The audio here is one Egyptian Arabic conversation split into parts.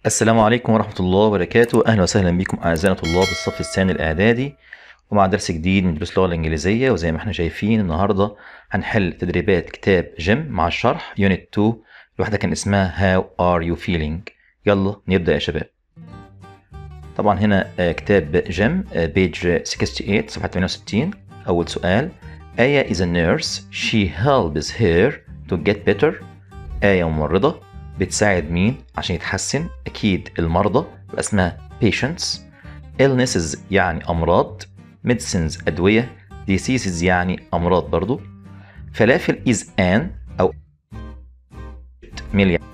السلام عليكم ورحمة الله وبركاته أهلا وسهلا بكم أعزائنا طلاب الصف الثاني الإعدادي ومع درس جديد من دروس اللغة الإنجليزية وزي ما احنا شايفين النهاردة هنحل تدريبات كتاب جيم مع الشرح يونت 2 الواحدة كان اسمها How are you feeling يلا نبدأ يا شباب طبعا هنا آه، كتاب جيم بيج 68 صفحة 68 أول سؤال آية is a nurse she helps her to get better آية ممرضة بتساعد مين عشان يتحسن أكيد المرضى يبقى اسمها patients illnesses يعني أمراض medicines أدوية diseases يعني أمراض برضو فلافل is an أو ميل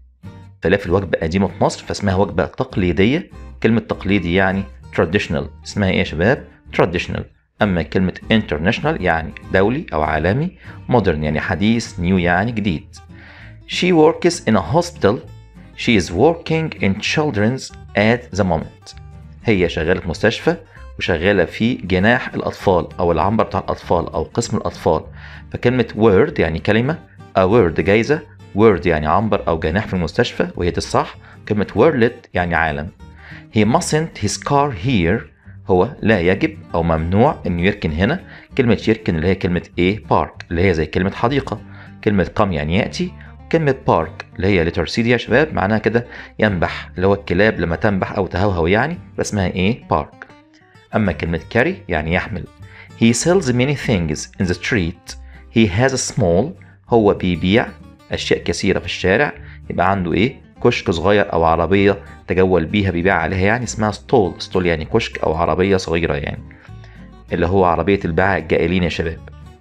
فلافل وجبة قديمة في مصر فاسمها وجبة تقليدية كلمة تقليدي يعني traditional اسمها ايه يا شباب traditional أما كلمة international يعني دولي أو عالمي modern يعني حديث new يعني جديد She works in a hospital. She is working in children's at the moment. هي شغالة في مستشفى وشغالة في جناح الأطفال أو العنبر بتاع الأطفال أو قسم الأطفال فكلمة word يعني كلمة a word جايزة word يعني عنبر أو جناح في المستشفى وهي دي الصح كلمة worlet يعني عالم He mustn't his car here هو لا يجب أو ممنوع إنه يركن هنا كلمة يركن اللي هي كلمة إيه park اللي هي زي كلمة حديقة كلمة come يعني يأتي كلمة بارك اللي هي لتر سي دي يا شباب معناها كده ينبح اللي هو الكلاب لما تنبح أو تهوهو يعني يبقى اسمها إيه؟ بارك. أما كلمة كاري يعني يحمل. He sells many things in the street. He has a small هو بيبيع أشياء كثيرة في الشارع يبقى عنده إيه؟ كشك صغير أو عربية تجول بيها بيبيع عليها يعني اسمها ستول ستول يعني كشك أو عربية صغيرة يعني اللي هو عربية الباعة الجائلين يا شباب.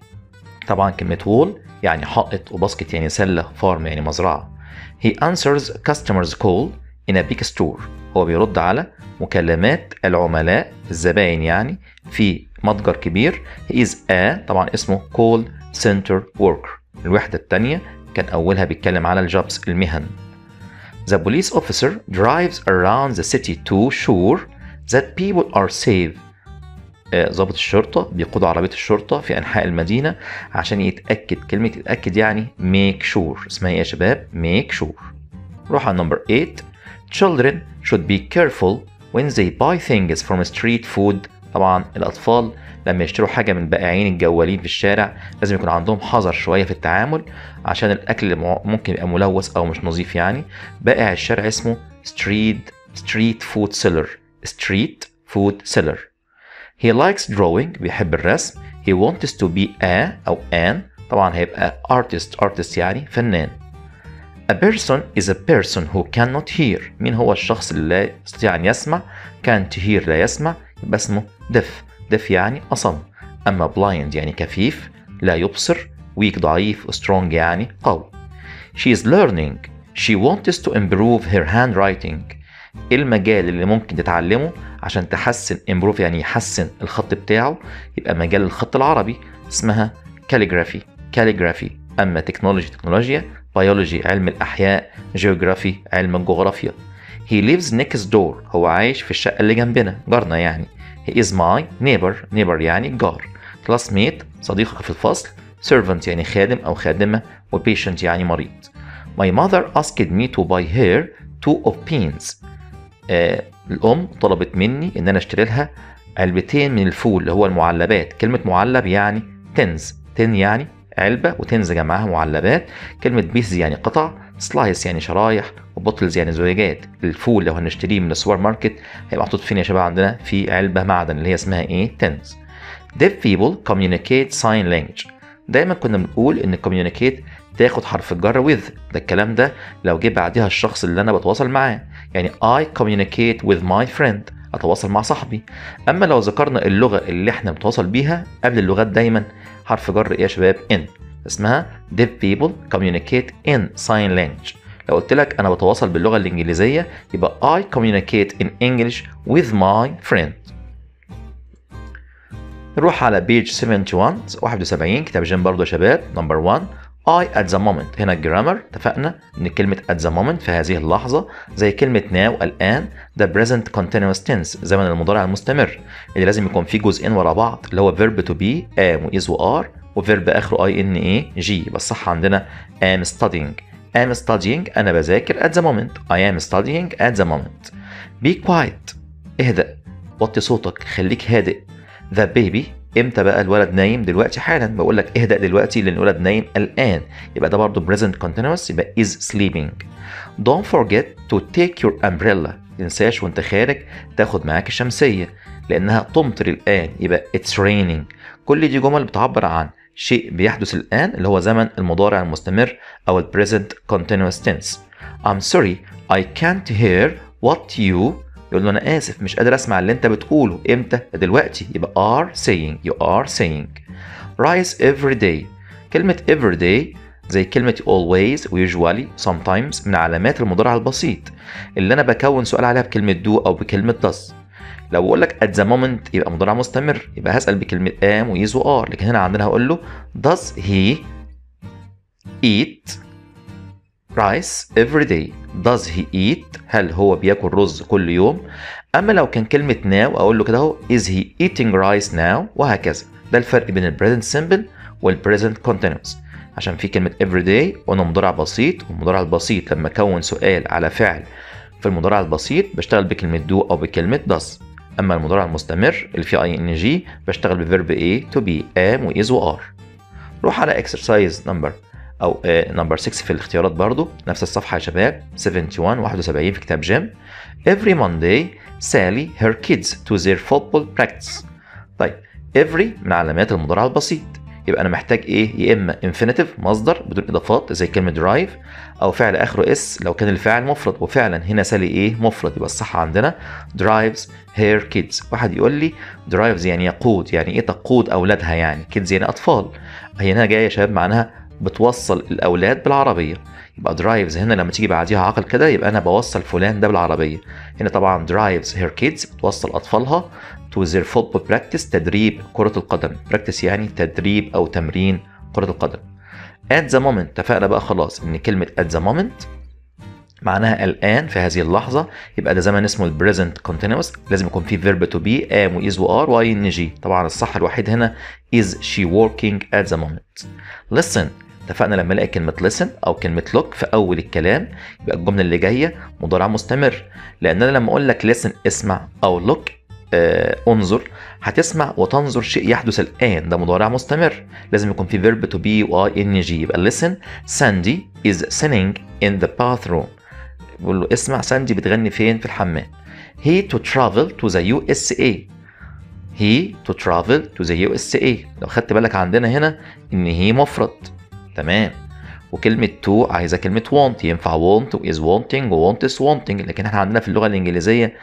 طبعا كلمة وول يعني حائط وباسكت يعني سلة فارم يعني مزرعة He answers customers call in a big store هو بيرد على مكالمات العملاء الزباين يعني في متجر كبير He is a طبعا اسمه call center worker الوحدة التانية كان أولها بيتكلم على الجوبس المهن The police officer drives around the city to sure that people are safe آه، ضابط الشرطة بيقود عربية الشرطة في أنحاء المدينة عشان يتأكد كلمة يتأكد يعني make sure اسمها إيه يا شباب make sure نروح على نمبر 8 children should be careful when they buy things from street food طبعا الأطفال لما يشتروا حاجة من بائعين الجوالين في الشارع لازم يكون عندهم حذر شوية في التعامل عشان الأكل اللي مع- ممكن يبقى ملوث أو مش نظيف يعني بائع الشارع اسمه street street food seller street food seller He likes drawing بيحب الرسم He wants to be a أو an طبعا هيبقى artist artist يعني فنان A person is a person who cannot hear مين هو الشخص اللي لا يستطيع أن يسمع can't hear لا يسمع يبقى اسمه deaf deaf يعني أصم أما blind يعني كفيف لا يبصر weak ضعيف strong يعني قوي She is learning She wants to improve her handwriting ايه المجال اللي ممكن تتعلمه عشان تحسن improve يعني يحسن الخط بتاعه يبقى مجال الخط العربي اسمها calligraphy calligraphy اما تكنولوجي تكنولوجيا بيولوجي علم الاحياء جيوغرافي علم الجغرافيا He lives next door هو عايش في الشقة اللي جنبنا جارنا يعني He is my neighbor neighbor يعني جار classmate صديقك في الفصل servant يعني خادم أو خادمة و patient يعني مريض My mother asked me to buy her two of beans آه الأم طلبت مني إن أنا أشتري لها علبتين من الفول اللي هو المعلبات كلمة معلب يعني تنز تن يعني علبة وتنز جمعها معلبات كلمة بيس يعني قطع سلايس يعني شرايح وبوتلز يعني زجاجات الفول لو هنشتريه من السوبر ماركت هيبقى محطوط فين يا شباب عندنا في علبة معدن اللي هي اسمها ايه تنز Deaf people communicate sign language دايما كنا بنقول ان communicate تاخد حرف الجر with ده الكلام ده لو جه بعدها الشخص اللي انا بتواصل معاه يعني I communicate with my friend اتواصل مع صاحبي اما لو ذكرنا اللغه اللي احنا بنتواصل بيها قبل اللغات دايما حرف جر ايه يا شباب in اسمها deaf people communicate in sign language لو قلت لك انا بتواصل باللغه الانجليزيه يبقى I communicate in English with my friend نروح على بيج 71 71 كتاب جيم برضه يا شباب نمبر 1 I at the moment هنا الجرامر اتفقنا ان كلمة at the moment في هذه اللحظة زي كلمة now الآن ده present continuous tense زمن المضارع المستمر اللي لازم يكون فيه جزئين ورا بعض اللي هو verb to be am و is و are وفيرب اخره اي ان اي جي يبقى الصح عندنا am studying am studying أنا بذاكر at the moment I am studying at the moment be quiet اهدأ وطي صوتك خليك هادئ the baby امتى بقى الولد نايم دلوقتي حالا بقول لك اهدأ دلوقتي لان الولد نايم الآن يبقى ده برضه present continuous يبقى is sleeping don't forget to take your umbrella تنساش وانت خارج تاخد معاك الشمسية لأنها تمطر الآن يبقى it's raining كل دي جمل بتعبر عن شيء بيحدث الآن اللي هو زمن المضارع المستمر أو ال present continuous tense I'm sorry I can't hear what you يقول له أنا آسف مش قادر أسمع اللي أنت بتقوله إمتى دلوقتي يبقى are saying you are saying rise every day كلمة every day زي كلمة always و usually sometimes من علامات المضارع البسيط اللي أنا بكون سؤال عليها بكلمة do أو بكلمة does لو بقول لك at the moment يبقى مضارع مستمر يبقى هسأل بكلمة am و is و are لكن هنا عندنا هقول له does he eat rice every day does he eat هل هو بياكل رز كل يوم اما لو كان كلمة now اقول له كده اهو is he eating rice now وهكذا ده الفرق بين ال present simple وال present continuous عشان في كلمة everyday قلنا مضارع بسيط والمضارع البسيط لما أكون سؤال على فعل في المضارع البسيط بشتغل بكلمة do أو بكلمة does أما المضارع المستمر اللي فيه ing بشتغل بفيرب a to be am و is و are روح على exercise number أو نمبر 6 في الاختيارات برضو نفس الصفحة يا شباب 71 71 في كتاب جيم Every Monday Sally her kids to their football practice طيب every من علامات المضارع البسيط يبقى انا محتاج ايه يا اما انفينيتيف مصدر بدون اضافات زي كلمه درايف او فعل اخره اس لو كان الفاعل مفرد وفعلا هنا سالي ايه مفرد يبقى الصح عندنا درايفز هير كيدز واحد يقول لي درايفز يعني يقود يعني ايه تقود اولادها يعني كيدز يعني اطفال هي هنا جايه يا شباب معناها بتوصل الاولاد بالعربيه يبقى درايفز هنا لما تيجي بعديها عقل كده يبقى انا بوصل فلان ده بالعربيه هنا طبعا درايفز هير كيدز بتوصل اطفالها to their football practice تدريب كرة القدم practice يعني تدريب أو تمرين كرة القدم at the moment اتفقنا بقى خلاص إن كلمة at the moment معناها الآن في هذه اللحظة يبقى ده زمن اسمه ال present continuous لازم يكون فيه verb to be am و is و are و ing طبعا الصح الوحيد هنا is she working at the moment listen اتفقنا لما الاقي كلمة listen أو كلمة look في أول الكلام يبقى الجملة اللي جاية مضارع مستمر لأن أنا لما أقول لك listen اسمع أو look آه انظر هتسمع وتنظر شيء يحدث الآن ده مضارع مستمر لازم يكون في verb to be و ing يبقى listen Sandy is singing in the bathroom بقول له اسمع ساندي بتغني فين في الحمام he to travel to the USA he to travel to the USA لو خدت بالك عندنا هنا ان هي مفرد تمام وكلمة to عايزة كلمة want ينفع want و is wanting و want is wanting لكن احنا عندنا في اللغة الإنجليزية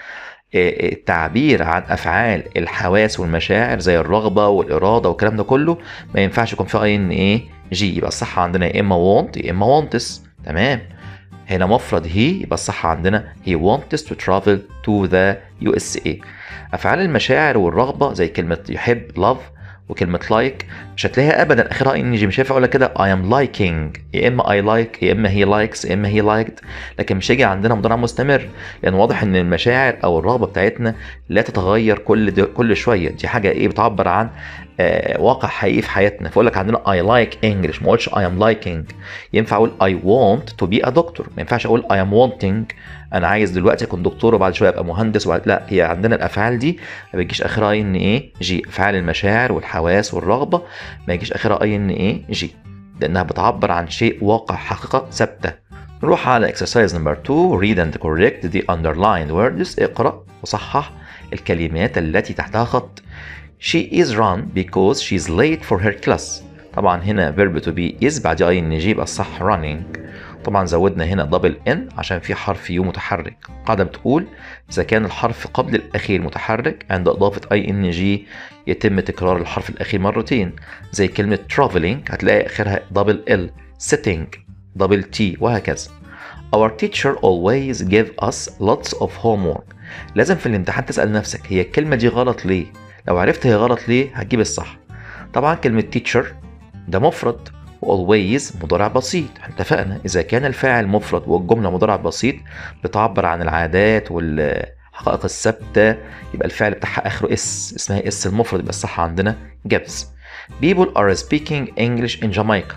التعبير عن افعال الحواس والمشاعر زي الرغبه والاراده والكلام ده كله ما ينفعش يكون فيه ان ايه جي يبقى الصح عندنا يا اما want يا اما وانتس تمام هنا مفرد هي يبقى الصح عندنا he wants to travel to the USA افعال المشاعر والرغبه زي كلمه يحب love وكلمة لايك like مش هتلاقيها ابدا اخرها ان جي مش هينفع اقول كده I am liking يا اما I like يا اما he likes يا اما he liked لكن مش هيجي عندنا مضارع مستمر لان واضح ان المشاعر او الرغبه بتاعتنا لا تتغير كل دي كل شويه دي حاجه ايه بتعبر عن آه واقع حقيقي في حياتنا فاقول لك عندنا I like English ما اقولش I am liking ينفع اقول I want to be a doctor ما ينفعش اقول I am wanting انا عايز دلوقتي اكون دكتور وبعد شويه ابقى مهندس وبعد لا هي عندنا الافعال دي ما بيجيش اخرها ان ايه جي افعال المشاعر والحواس والرغبه ما يجيش اخرها اي ان ايه جي لانها بتعبر عن شيء واقع حقيقه ثابته نروح على exercise number 2 read and correct the underlined words اقرا وصحح الكلمات التي تحتها خط she is run because she's late for her class طبعا هنا verb to be is بعد اي ان جي يبقى الصح running طبعا زودنا هنا دبل ان عشان في حرف يو متحرك القاعده بتقول اذا كان الحرف قبل الاخير متحرك عند اضافه اي ان جي يتم تكرار الحرف الاخير مرتين زي كلمه traveling هتلاقي اخرها دبل ال sitting دبل تي وهكذا Our teacher always give us lots of homework لازم في الامتحان تسأل نفسك هي الكلمة دي غلط ليه؟ لو عرفت هي غلط ليه هتجيب الصح طبعا كلمة teacher ده مفرد always مضارع بسيط اتفقنا اذا كان الفاعل مفرد والجمله مضارع بسيط بتعبر عن العادات والحقائق الثابته يبقى الفعل بتاعها اخره اس اسمها اس المفرد يبقى الصح عندنا gives people are speaking English in Jamaica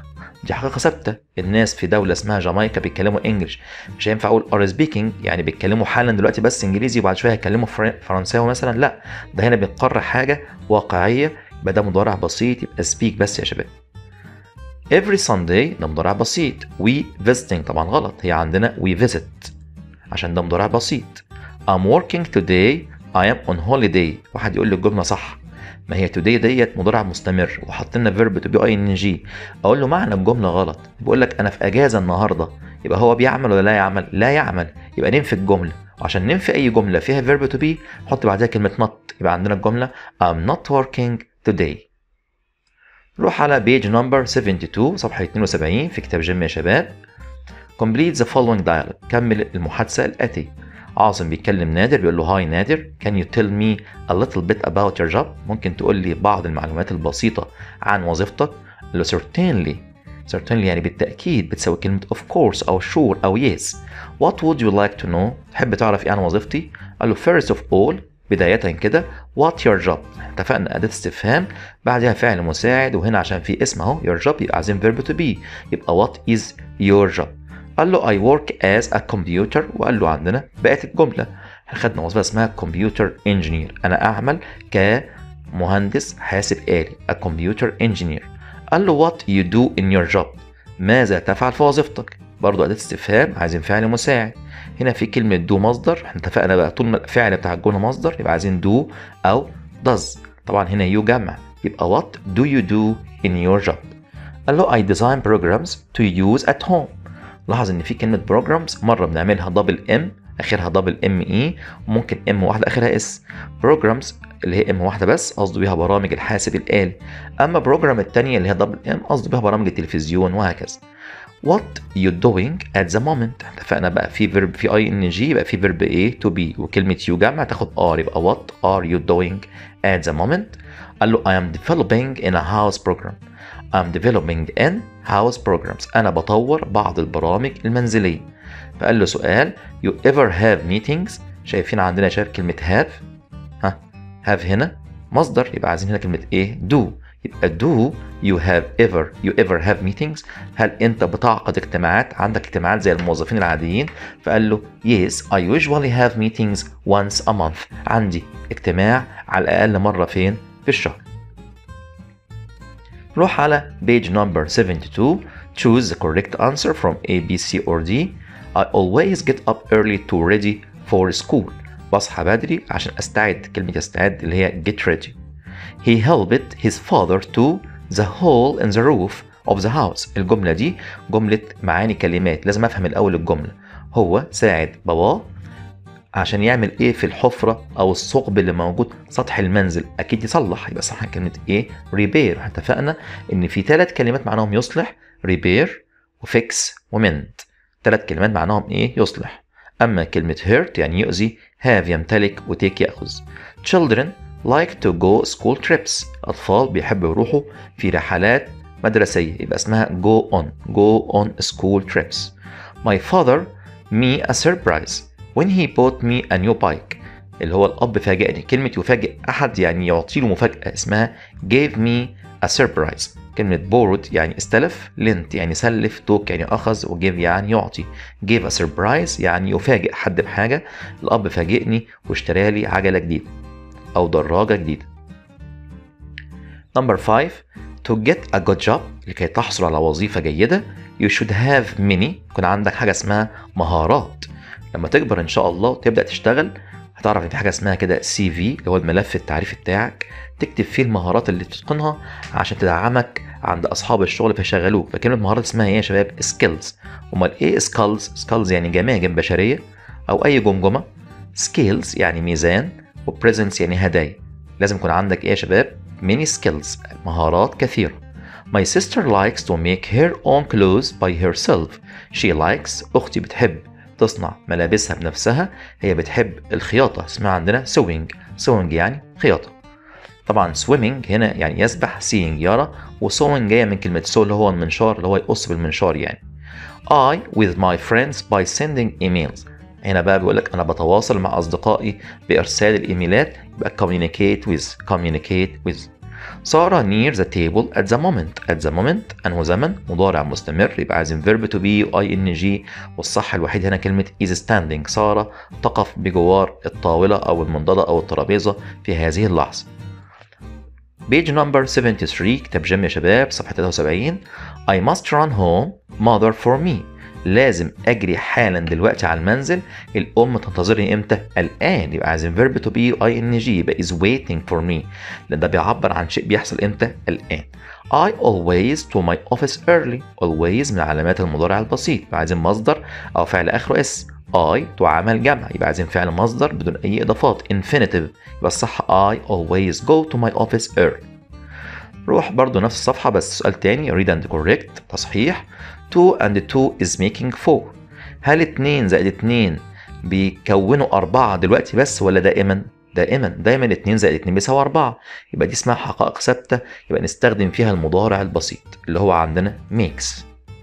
دي حقيقه ثابته الناس في دوله اسمها جامايكا بيتكلموا انجلش مش هينفع اقول ار سبيكينج يعني بيتكلموا حالا دلوقتي بس انجليزي وبعد شويه هيتكلموا فر- فرنساوي مثلا لا ده هنا بنقرر حاجه واقعيه يبقى ده مضارع بسيط يبقى سبيك بس يا شباب every Sunday ده مضارع بسيط we visiting طبعا غلط هي عندنا we visit عشان ده مضارع بسيط I'm working today I am on holiday واحد يقول لي الجملة صح ما هي today ديت مضارع مستمر وحاطين لنا فيرب تو بي اي ان جي اقول له معنى الجملة غلط بيقول لك انا في اجازة النهاردة يبقى هو بيعمل ولا لا يعمل لا يعمل يبقى ننفي الجملة وعشان ننفي اي جملة فيها فيرب تو بي حط بعدها كلمة not يبقى عندنا الجملة I'm not working today نروح على بيج نمبر 72 صفحة 72 في كتاب جيم يا شباب complete the following dialogue كمل المحادثة الآتية عاصم بيتكلم نادر بيقول له هاي نادر can you tell me a little bit about your job ممكن تقول لي بعض المعلومات البسيطة عن وظيفتك قال له certainly certainly يعني بالتأكيد بتساوي كلمة of course أو sure أو yes what would you like to know تحب تعرف إيه عن وظيفتي قال له first of all بداية كده what your job اتفقنا أداة استفهام بعدها فعل مساعد وهنا عشان في اسم اهو your job يبقى عايزين verb to be يبقى what is your job قال له I work as a computer وقال له عندنا بقت الجملة احنا خدنا وظيفة اسمها computer engineer أنا أعمل كمهندس حاسب آلي a computer engineer قال له what you do in your job ماذا تفعل في وظيفتك برضه أداة استفهام عايزين فعل مساعد هنا في كلمة do مصدر احنا اتفقنا بقى طول ما الفعل بتاع الجملة مصدر يبقى عايزين do أو does طبعا هنا you جمع يبقى what do you do in your job قال له I design programs to use at home لاحظ ان في كلمة programs مرة بنعملها دبل ام اخرها دبل ام اي وممكن ام واحدة اخرها اس programs اللي هي ام واحدة بس قصده بيها برامج الحاسب الآلي اما بروجرام التانية اللي هي دبل ام قصده بيها برامج التلفزيون وهكذا What you doing at the moment اتفقنا بقى في فيرب في اي ان جي يبقى في فيرب ايه to be وكلمة you جمع تاخد ار يبقى what are you doing at the moment قال له I am developing in a house program I'm developing in house programs أنا بطور بعض البرامج المنزلية فقال له سؤال you ever have meetings شايفين عندنا شايف كلمة have ها have هنا مصدر يبقى عايزين هنا كلمة ايه do يبقى do you have ever you ever have meetings هل انت بتعقد اجتماعات عندك اجتماعات زي الموظفين العاديين فقال له yes I usually have meetings once a month عندي اجتماع على الأقل مرة فين في الشهر روح على page number 72 choose the correct answer from A, B, C or D I always get up early to ready for school بصحى بدري عشان استعد كلمة استعد اللي هي get ready He helped his father to the hole in the roof of the house الجملة دي جملة معاني كلمات لازم افهم الاول الجملة هو ساعد باباه عشان يعمل ايه في الحفرة او الثقب اللي موجود سطح المنزل اكيد يصلح يبقى صح كلمة ايه ريبير احنا اتفقنا ان في ثلاث كلمات معناهم يصلح ريبير وفيكس ومنت ثلاث كلمات معناهم ايه يصلح اما كلمة hurt يعني يؤذي have يمتلك وتيك يأخذ children like to go school trips اطفال بيحبوا يروحوا في رحلات مدرسية يبقى اسمها go on go on school trips my father me a surprise when he bought me a new bike اللي هو الأب فاجأني كلمة يفاجئ أحد يعني يعطي له مفاجأة اسمها gave me a surprise كلمة borrowed يعني استلف lent يعني سلف took يعني أخذ و give يعني يعطي gave a surprise يعني يفاجئ حد بحاجة الأب فاجئني واشترى لي عجلة جديدة أو دراجة جديدة Number 5 To get a good job لكي تحصل على وظيفة جيدة You should have many يكون عندك حاجة اسمها مهارات لما تكبر إن شاء الله وتبدأ تشتغل هتعرف إن في حاجة اسمها كده سي في اللي هو الملف التعريفي بتاعك تكتب فيه المهارات اللي تتقنها عشان تدعمك عند أصحاب الشغل فيشغلوك فكلمة مهارات اسمها إيه يا شباب سكيلز أمال إيه سكالز سكالز يعني جماجم بشرية أو أي جمجمة سكيلز يعني ميزان وبريزنس يعني هدايا لازم يكون عندك ايه يا شباب many skills مهارات كثيرة My sister likes to make her own clothes by herself She likes أختي بتحب تصنع ملابسها بنفسها هي بتحب الخياطة اسمها عندنا sewing sewing يعني خياطة طبعا swimming هنا يعني يسبح seeing يرى و sewing جاية من كلمة sew اللي هو المنشار اللي هو يقص بالمنشار يعني I with my friends by sending emails هنا بقى بيقول لك انا بتواصل مع اصدقائي بارسال الايميلات يبقى communicate with communicate with سارة near the table at the moment at the moment أنه زمن مضارع مستمر يبقى عايزين verb to be و ing والصح الوحيد هنا كلمة is standing سارة تقف بجوار الطاولة أو المنضدة أو الترابيزة في هذه اللحظة Page number 73 كتاب جيم يا شباب صفحة 73 I must run home mother for me لازم اجري حالا دلوقتي على المنزل الام تنتظرني امتى الان يبقى عايزين verb to be اي ان جي يبقى is waiting for me لان ده بيعبر عن شيء بيحصل امتى الان I always to my office early always من علامات المضارع البسيط يبقى عايزين مصدر او فعل اخره اس I تعامل جمع يبقى عايزين فعل مصدر بدون اي اضافات infinitive يبقى الصح I always go to my office early روح برضو نفس الصفحة بس سؤال تاني read and correct تصحيح 2 and 2 is making 4 هل 2 زائد 2 بيكونوا 4 دلوقتي بس ولا دائما؟ دائما دايما 2 زائد 2 بيساوي 4 يبقى دي اسمها حقائق ثابتة يبقى نستخدم فيها المضارع البسيط اللي هو عندنا makes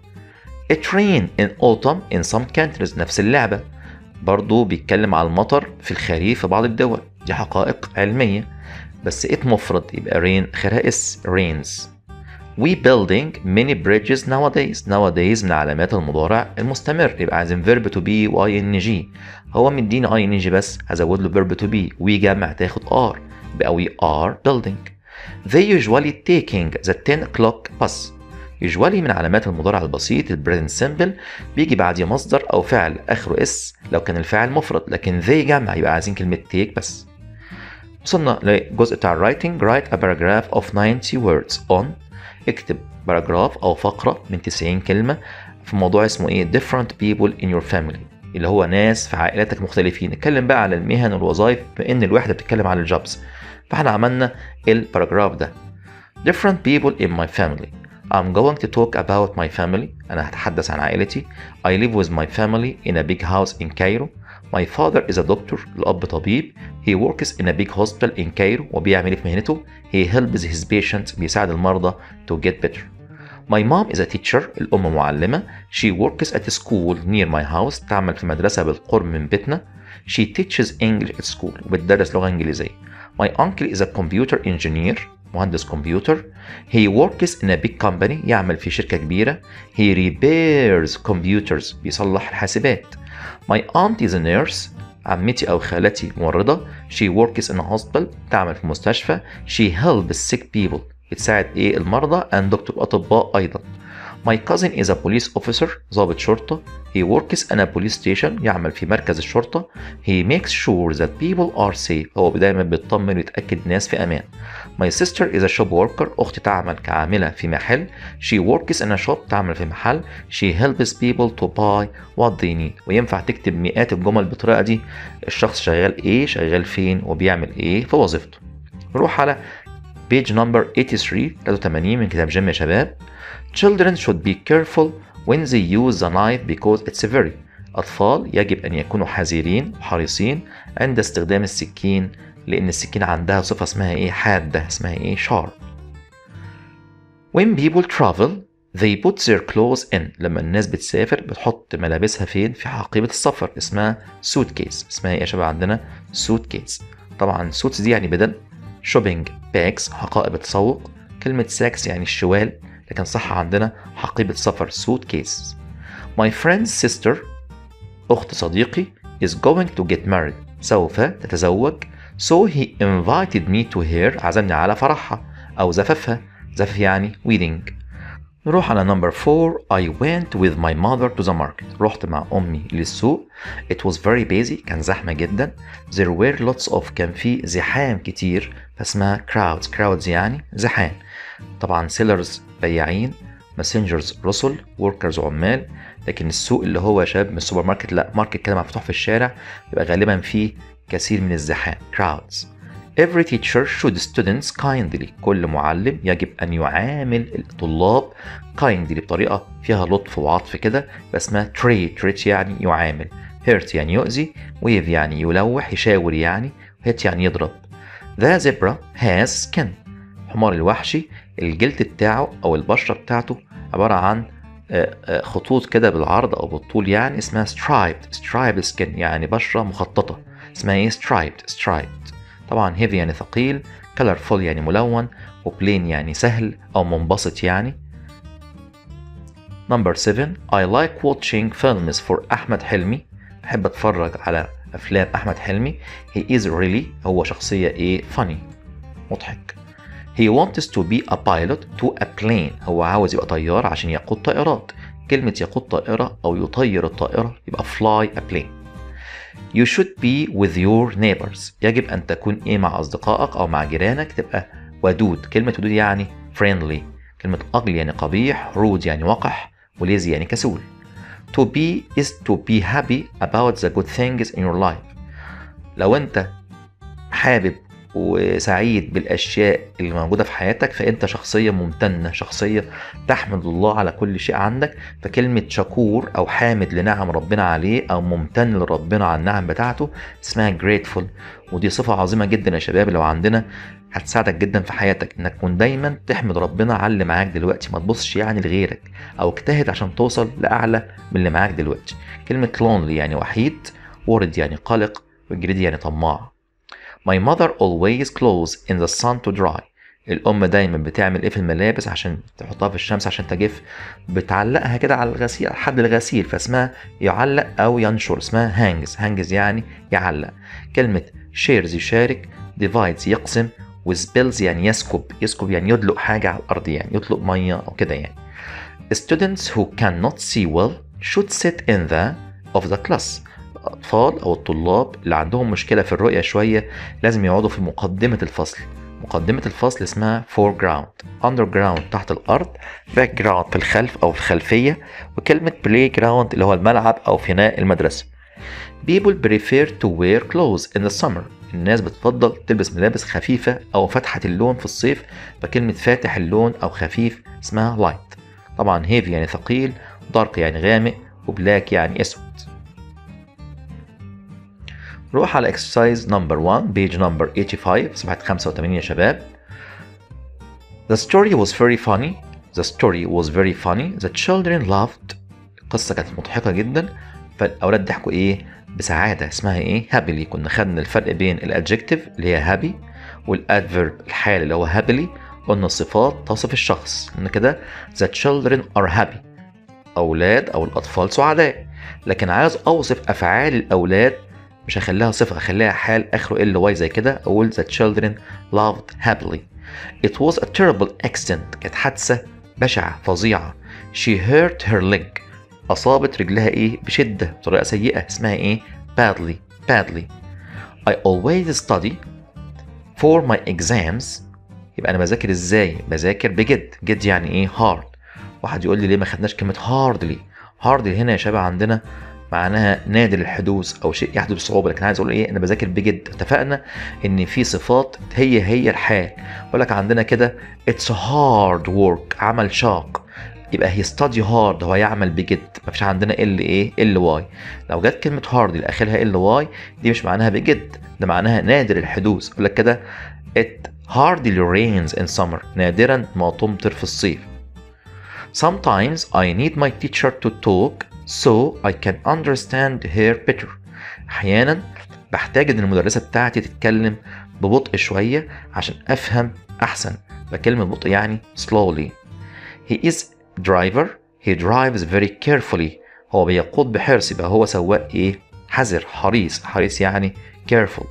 It rain in autumn in some countries نفس اللعبة برضو بيتكلم على المطر في الخريف في بعض الدول دي حقائق علمية بس it مفرد يبقى rain خيرها اس rains We building many bridges nowadays nowadays من علامات المضارع المستمر يبقى عايزين verb to be و ing هو مديني ing بس هزود له verb to be we جمع تاخد are يبقى we are building They usually taking the 10 o'clock bus usually من علامات المضارع البسيط البريزنت سيمبل بيجي بعديه مصدر او فعل اخره اس لو كان الفاعل مفرد لكن they جمع يبقى عايزين كلمه take بس وصلنا للجزء بتاع writing write a paragraph of 90 words on اكتب باراجراف او فقره من 90 كلمه في موضوع اسمه ايه different people in your family اللي هو ناس في عائلاتك مختلفين نتكلم بقى على المهن والوظائف بان الوحده بتتكلم على الجوبز فاحنا عملنا الباراجراف ده different people in my family I'm going to talk about my family أنا هتحدث عن عائلتي I live with my family in a big house in Cairo My father is a doctor الأب طبيب He works in a big hospital in Cairo وبيعمل في مهنته He helps his patients بيساعد المرضى to get better My mom is a teacher الأم معلمة She works at a school near my house تعمل في مدرسة بالقرب من بيتنا She teaches English at school وبتدرس لغة إنجليزية My uncle is a computer engineer مهندس كمبيوتر He works in a big company يعمل في شركة كبيرة He repairs computers بيصلح الحاسبات My aunt is a nurse عمتي أو خالتي ممرضة She works in a hospital تعمل في مستشفى She helps sick people بتساعد إيه المرضى and دكتور أطباء أيضا My cousin is a police officer ضابط شرطة He works in a police station يعمل في مركز الشرطة He makes sure that people are safe هو دايما بيطمن ويتأكد الناس في أمان My sister is a shop worker أختي تعمل كعاملة في محل She works in a shop تعمل في محل She helps people to buy what they need وينفع تكتب مئات الجمل بالطريقة دي الشخص شغال إيه شغال فين وبيعمل إيه في وظيفته نروح على page number 83 83 من كتاب جيم يا شباب Children should be careful when they use the knife because it's very أطفال يجب أن يكونوا حذرين وحريصين عند استخدام السكين لأن السكين عندها صفة اسمها إيه حادة اسمها إيه sharp When people travel they put their clothes in لما الناس بتسافر بتحط ملابسها فين في حقيبة السفر اسمها suitcase اسمها إيه يا شباب عندنا suitcase طبعا suits دي يعني بدل shopping bags حقائب تسوق كلمة ساكس يعني الشوال لكن صح عندنا حقيبة سفر suit case My friend's sister أخت صديقي is going to get married سوف تتزوج so he invited me to her عزمني على فرحها أو زفافها زفاف يعني wedding نروح على number 4 I went with my mother to the market رحت مع أمي للسوق It was very busy كان زحمة جدا There were lots of كان في زحام كتير فاسمها crowds crowds يعني زحام طبعا sellers بياعين messengers رسل workers عمال لكن السوق اللي هو شاب من السوبر ماركت لا ماركت كده مفتوح في الشارع يبقى غالبا فيه كثير من الزحام crowds Every teacher should students kindly كل معلم يجب أن يعامل الطلاب kindly بطريقة فيها لطف وعطف كده يبقى اسمها treat treat يعني يعامل hurt يعني يؤذي wave يعني يلوح يشاور يعني hit يعني يضرب The zebra has skin حمار الوحشي الجلد بتاعه أو البشرة بتاعته عبارة عن خطوط كده بالعرض أو بالطول يعني اسمها striped striped skin يعني بشرة مخططة اسمها ايه striped striped طبعا heavy يعني ثقيل colorful يعني ملون وبلين يعني سهل أو منبسط يعني Number 7 I like watching films for أحمد حلمي بحب أتفرج على أفلام أحمد حلمي He is really هو شخصية إيه funny مضحك He wants to be a pilot to a plane هو عاوز يبقى طيار عشان يقود طائرات كلمة يقود طائرة أو يطير الطائرة يبقى fly a plane You should be with your neighbors يجب أن تكون إيه مع أصدقائك أو مع جيرانك تبقى ودود كلمة ودود يعني friendly كلمة ugly يعني قبيح rude يعني وقح وليزي يعني كسول To be is to be happy about the good things in your life لو أنت حابب وسعيد بالاشياء اللي موجوده في حياتك فانت شخصيه ممتنه شخصيه تحمد الله على كل شيء عندك فكلمه شكور او حامد لنعم ربنا عليه او ممتن لربنا على النعم بتاعته اسمها grateful ودي صفه عظيمه جدا يا شباب لو عندنا هتساعدك جدا في حياتك انك تكون دايما تحمد ربنا على اللي معاك دلوقتي ما تبصش يعني لغيرك او اجتهد عشان توصل لاعلى من اللي معاك دلوقتي كلمه lonely يعني وحيد worried يعني قلق وجريدي يعني طماع My mother always clothes in the sun to dry. الأم دايما بتعمل إيه في الملابس عشان تحطها في الشمس عشان تجف بتعلقها كده على الغسيل على حد الغسيل فاسمها يعلق أو ينشر اسمها هانجز هانجز يعني يعلق كلمة shares يشارك divides يقسم وسبيلز يعني يسكب يسكب يعني يدلق حاجة على الأرض يعني يطلق مية أو كده يعني Students who cannot see well should sit in the of the class الأطفال أو الطلاب اللي عندهم مشكلة في الرؤية شوية لازم يقعدوا في مقدمة الفصل مقدمة الفصل اسمها foreground underground تحت الأرض background في الخلف أو في الخلفية وكلمة playground اللي هو الملعب أو فناء المدرسة People prefer to wear clothes in the summer الناس بتفضل تلبس ملابس خفيفة أو فاتحة اللون في الصيف فكلمة فاتح اللون أو خفيف اسمها light طبعا heavy يعني ثقيل dark يعني غامق وبلاك يعني أسود نروح على exercise number 1 page number 85 صفحة 85 يا شباب The story was very funny The story was very funny The children laughed القصة كانت مضحكة جدا فالأولاد ضحكوا إيه بسعادة اسمها إيه happily كنا خدنا الفرق بين الادجكتيف اللي هي happy والادفيرب الحال اللي هو happily قلنا الصفات تصف الشخص إن كده The children are happy أولاد أو الأطفال سعداء لكن عايز أوصف أفعال الأولاد مش هخليها صفة هخليها حال آخره ال واي زي كده أقول the children loved happily It was a terrible accident كانت حادثة بشعة فظيعة She hurt her leg أصابت رجلها إيه بشدة بطريقة سيئة اسمها إيه badly badly I always study for my exams يبقى أنا بذاكر إزاي بذاكر بجد جد يعني إيه hard واحد يقول لي ليه ما خدناش كلمة hardly hardly هنا يا شباب عندنا معناها نادر الحدوث او شيء يحدث بصعوبه لكن عايز اقول ايه انا بذاكر بجد اتفقنا ان في صفات هي هي الحال بقول لك عندنا كده اتس هارد ورك عمل شاق يبقى هي ستادي هارد هو يعمل بجد مفيش عندنا ال ايه ال واي لو جت كلمه هارد اللي اخرها ال واي دي مش معناها بجد ده معناها نادر الحدوث يقول لك كده it hardly rains in summer نادرا ما تمطر في الصيف Sometimes I need my teacher to talk so I can understand her better. أحيانا بحتاج إن المدرسة بتاعتي تتكلم ببطء شوية عشان أفهم أحسن. بكلمة بطء يعني slowly. He is driver. He drives very carefully. هو بيقود بحرص يبقى هو سواق إيه؟ حذر حريص. حريص يعني careful.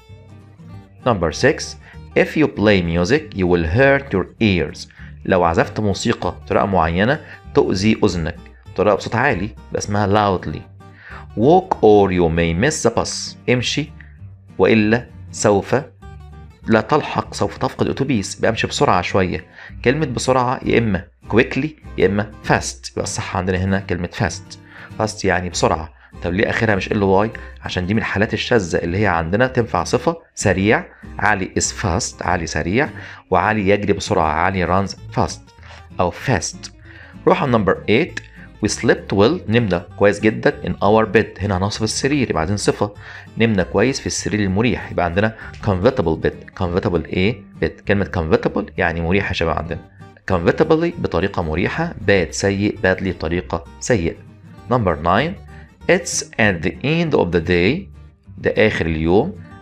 Number 6 If you play music you will hurt your ears. لو عزفت موسيقى بطريقة معينة تؤذي أذنك. بطريقة بصوت عالي يبقى اسمها loudly walk or you may miss the bus امشي وإلا سوف لا تلحق سوف تفقد الأتوبيس يبقى امشي بسرعة شوية كلمة بسرعة يا إما quickly يا إما fast يبقى الصح عندنا هنا كلمة fast fast يعني بسرعة طب ليه آخرها مش ال واي عشان دي من الحالات الشاذة اللي هي عندنا تنفع صفة سريع علي is fast علي سريع وعلي يجري بسرعة علي runs fast أو fast روح على number 8 We slept well نمنا كويس جدا in our bed هنا هنوصف السرير يبقى عايزين صفة نمنا كويس في السرير المريح يبقى عندنا comfortable bed comfortable ايه bed كلمة comfortable يعني مريح يا شباب عندنا comfortably بطريقة مريحة bad سيء badly بطريقة سيئة number 9 It's at the end of the day ده آخر اليوم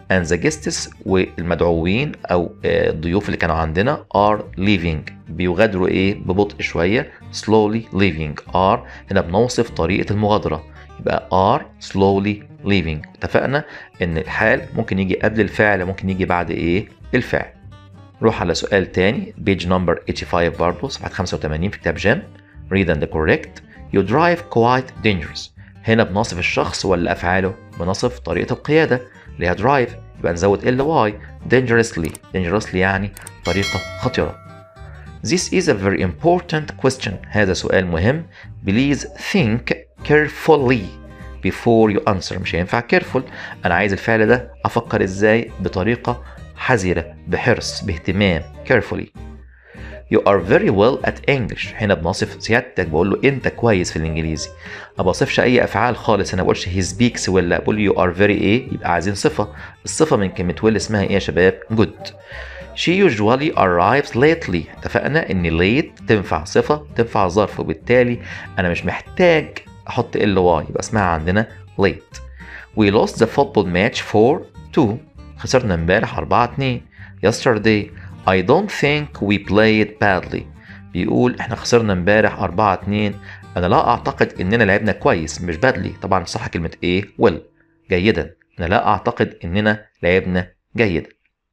and the guests والمدعوين او آه، الضيوف اللي كانوا عندنا are leaving بيغادروا ايه ببطء شويه slowly leaving are هنا بنوصف طريقه المغادره يبقى are slowly leaving اتفقنا ان الحال ممكن يجي قبل الفعل ممكن يجي بعد ايه الفعل نروح على سؤال تاني بيج نمبر 85 برضه صفحه 85 في كتاب جيم read and correct you drive quite dangerous هنا بنصف الشخص ولا افعاله بنصف طريقه القياده اللي هي drive يبقى نزود ال واي dangerously dangerously يعني طريقه خطره This is a very important question هذا سؤال مهم Please think carefully before you answer مش هينفع careful أنا عايز الفعل ده أفكر إزاي بطريقة حذرة بحرص باهتمام carefully You are very well at English هنا بنصف سيادتك بقول له أنت كويس في الإنجليزي ما بوصفش أي أفعال خالص أنا بقولش he speaks well بقول you are very إيه يبقى عايزين صفة الصفة من كلمة well اسمها إيه يا شباب good She usually arrives lately اتفقنا ان late تنفع صفة تنفع ظرف وبالتالي انا مش محتاج احط ال واي يبقى اسمها عندنا late We lost the football match for 2 خسرنا امبارح 4 2 yesterday I don't think we played badly بيقول احنا خسرنا امبارح 4 2 انا لا اعتقد اننا لعبنا كويس مش badly طبعا صح كلمة ايه well جيدا انا لا اعتقد اننا لعبنا جيدا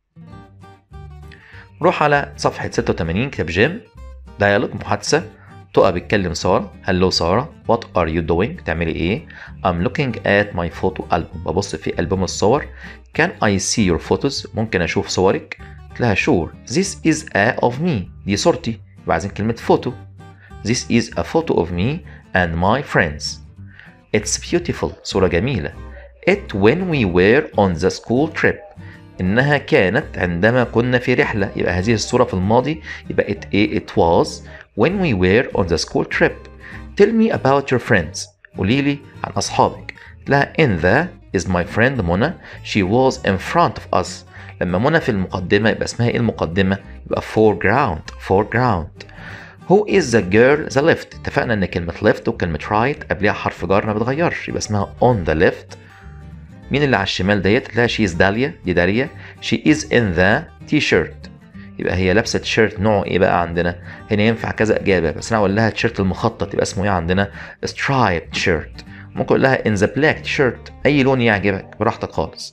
روح على صفحة 86 كتاب جيم ديالوج محادثة تقى بتكلم سارة هلو سارة what are you doing تعملي ايه I'm looking at my photo album ببص في ألبوم الصور can I see your photos ممكن أشوف صورك قلت لها sure this is a of me دي صورتي يبقى عايزين كلمة فوتو this is a photo of me and my friends it's beautiful صورة جميلة it when we were on the school trip إنها كانت عندما كنا في رحلة يبقى هذه الصورة في الماضي يبقى it, it was when we were on the school trip tell me about your friends قولي لي عن أصحابك لها in the is my friend منى she was in front of us لما منى في المقدمة يبقى اسمها ايه المقدمة يبقى foreground foreground Who is the girl the left اتفقنا ان كلمة left وكلمة right قبلها حرف جر ما بتغيرش يبقى اسمها on the left مين اللي على الشمال ديت لا شي از داليا دي داليا شي از ان ذا تي شيرت يبقى هي لابسه تيشيرت نوعه ايه بقى عندنا هنا ينفع كذا اجابه بس انا اقول لها تيشيرت المخطط يبقى اسمه ايه عندنا سترايب تيشيرت ممكن اقول لها ان ذا بلاك تيشيرت اي لون يعجبك براحتك خالص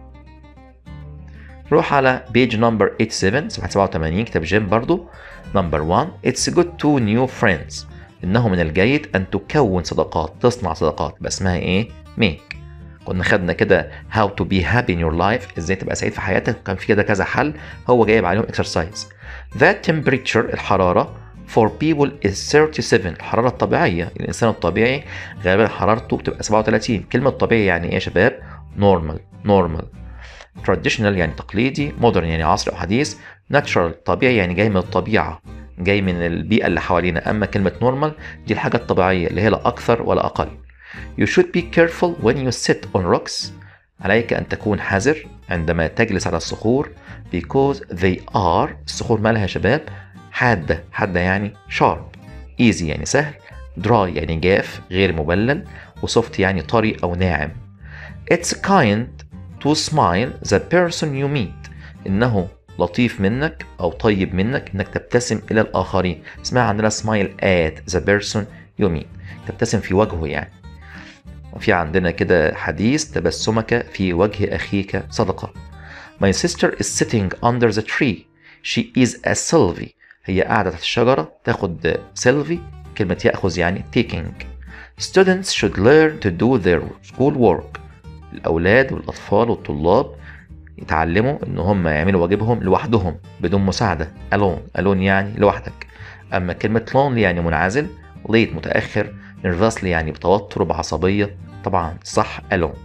روح على بيج نمبر 87 صفحه 87 كتاب جيم برضو نمبر 1 اتس جود تو نيو فريندز انه من الجيد ان تكون صداقات تصنع صداقات يبقى اسمها ايه ميك كنا خدنا كده how to be happy in your life ازاي تبقى سعيد في حياتك كان في كده كذا حل هو جايب عليهم exercise that temperature الحرارة for people is 37 الحرارة الطبيعية الإنسان الطبيعي غالبا حرارته بتبقى 37 كلمة طبيعي يعني إيه يا شباب normal normal traditional يعني تقليدي modern يعني عصري أو حديث natural طبيعي يعني جاي من الطبيعة جاي من البيئة اللي حوالينا أما كلمة normal دي الحاجة الطبيعية اللي هي لا أكثر ولا أقل You should be careful when you sit on rocks. عليك أن تكون حذر عندما تجلس على الصخور because they are الصخور مالها يا شباب حادة حادة يعني sharp easy يعني سهل dry يعني جاف غير مبلل وsoft يعني طري أو ناعم It's kind to smile the person you meet إنه لطيف منك أو طيب منك إنك تبتسم إلى الآخرين اسمها عندنا smile at the person you meet تبتسم في وجهه يعني وفي عندنا كده حديث تبسمك في وجه أخيك صدقة My sister is sitting under the tree She is a Sylvie هي قاعدة تحت الشجرة تاخد سيلفي كلمة يأخذ يعني taking Students should learn to do their school work الأولاد والأطفال والطلاب يتعلموا إن هم يعملوا واجبهم لوحدهم بدون مساعدة alone alone يعني لوحدك أما كلمة lonely يعني منعزل late متأخر nervously يعني بتوتر وبعصبية طبعا صح alone